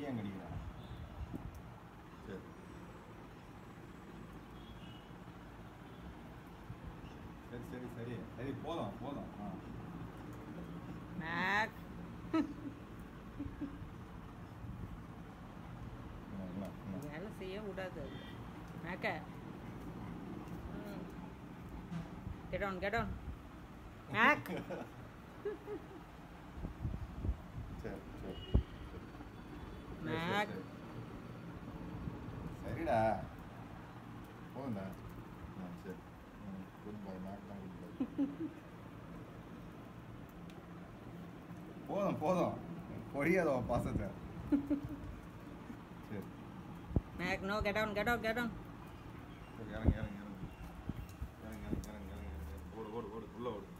கையன் கடிக்கிறான் சரி சரி சரி சரி சரி போதும் போதும் ஆ மேக் இல்லை இல்லை இல்லை வேலை செய்ய விடாது அது மேக்க கெடவுன் கெடவுன் மேக் சரி சரி மேக் சரிடா போதும்டா ஆ சரி குட் பை மேக் தான் குட் பை போதும் போதும் பொழியாத உன் பாசத்தை சரி மேக் நோ கெடவுன் கெடவுன் கெடவுன் சரி, இறங்கு இறங்கு இறங்கு இறங்கு இறங்கு இறங்கு இறங்கு இறங்கு ஓடு ஓடு ஓடு உள்ள ஓடு